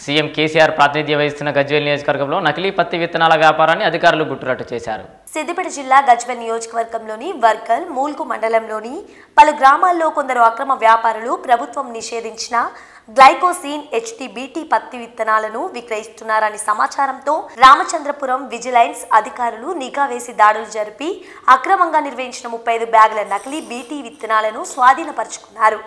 CM KCR ప్రాతినిధ్యం వహిస్తున్న గజ్వేల్ నియోజకవర్గంలో నకిలీ పత్తి విత్తనాల వ్యాపారాన్ని అధికారులు గుట్టురట్టు చేశారు సిద్దిపేట జిల్లా గజ్వెల్ నియోజకవర్గంలోని వర్కల్ మూల్కు మండలంలోని పలు గ్రామాల్లో కొందరు అక్రమ వ్యాపారులు ప్రభుత్వం నిషేధించిన గ్లైకోసిన్ హెచ్టిబిటి పత్తి విత్తనాలను విక్రయిస్తున్నారని సమాచారంతో రామచంద్రపురం విజిలెన్స్ అధికారులు నిఘా వేసి దాడులు జరిపి అక్రమంగా నిర్వహించిన ముప్పై ఐదు బ్యాగుల నకిలీ బీటీ విత్తనాలను స్వాధీనపరుచుకున్నారు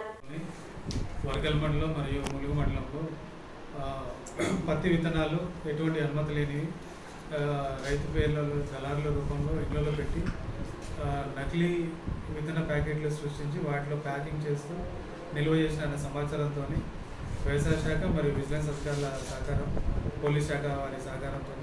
వర్గల్ మండలం మరియు ములుగు మండలంలో ఆ, పత్తి విత్తనాలు ఎటువంటి అనుమతి లేనివి ఆ, రైతు పేర్లలో దళారుల రూపంలో ఇళ్లలో పెట్టి ఆ, నకిలీ విత్తన ప్యాకెట్లు సృష్టించి వాటిలో ప్యాకింగ్ చేస్తూ నిల్వ చేసిన అనే సమాచారంతో వ్యవసాయ శాఖ మరియు విజిలెన్స్ అధికారుల సహకారం పోలీస్ శాఖ వారి సహకారంతో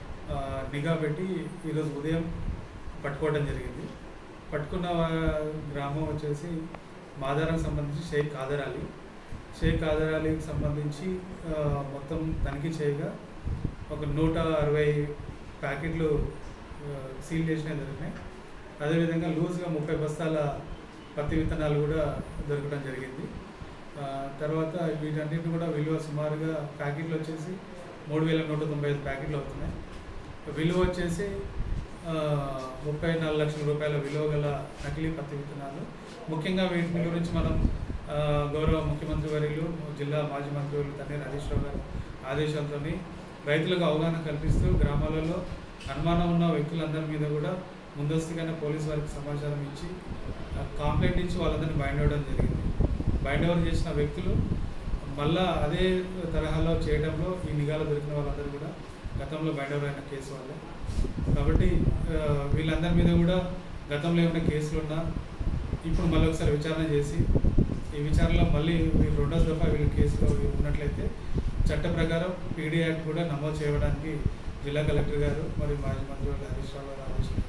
నిఘా పెట్టి ఈరోజు ఉదయం పట్టుకోవడం జరిగింది పట్టుకున్న వా- గ్రామం వచ్చేసి మాదారానికి సంబంధించి షేక్ కాదర్ అలీ షేక్ కాదర్ అలీకి సంబంధించి ఆ, మొత్తం తనిఖీ చేయగా ఒక నూట అరవై ప్యాకెట్లు ఆ, సీల్ చేసినవి జరిగినాయి అదేవిధంగా లూజ్గా ముప్పై బస్తాల పత్తి విత్తనాలు కూడా దొరకడం జరిగింది ఆ, తర్వాత వీటన్నిటిని కూడా విలువ సుమారుగా ప్యాకెట్లు వచ్చేసి మూడు వేల నూట తొంభై ఐదు ప్యాకెట్లు అవుతున్నాయి విలువ వచ్చేసి ఆ, ముప్పై నాలుగు లక్షల రూపాయల విలువ గల నకిలీ పత్తి విత్తనాలు ముఖ్యంగా వీటి గురించి మనం ఆ, గౌరవ ముఖ్యమంత్రి వర్యులు జిల్లా మాజీ మంత్రులు తన్నీర్ హరీష్ రావు గారి ఆదేశాలతో రైతులకు అవగాహన కల్పిస్తూ గ్రామాలలో అనుమానం ఉన్న వ్యక్తులందరి మీద కూడా ముందస్తుగానే పోలీసు వారికి సమాచారం ఇచ్చి ఆ, కంప్లైంట్ ఇచ్చి వాళ్ళందరినీ బైండ్ అవ్వడం జరిగింది బైండ్ ఓవర్ చేసిన వ్యక్తులు మళ్ళా అదే తరహాలో చేయడంలో ఈ నిఘాలో దొరికిన వాళ్ళందరూ కూడా గతంలో బైండ్ ఓవర్ అయిన కేసు వాళ్ళే కాబట్టి ఆ, వీళ్ళందరి మీద కూడా గతంలో ఏమైనా కేసులు ఉన్నా ఇప్పుడు మళ్ళీ ఒకసారి విచారణ చేసి ఈ విచారణలో మళ్ళీ వీళ్ళు రెండో దఫా వీళ్ళు కేసులో ఉన్నట్లయితే చట్ట ప్రకారం పీడీ యాక్ట్ కూడా నమోదు చేయడానికి జిల్లా కలెక్టర్ గారు మరియు మాజీ మంత్రి హరీష్ రావు గారు ఆదేశించారు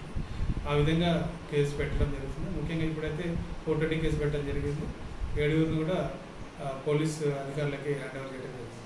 ఆ విధంగా కేసు పెట్టడం జరుగుతుంది ముఖ్యంగా ఇప్పుడైతే ఫోర్ ట్వంటీ కేసు పెట్టడం జరిగింది ఏడుగురిని కూడా ఆ, పోలీస్ అధికారులకి హ్యాండ్ ఓవర్ చేయడం జరిగింది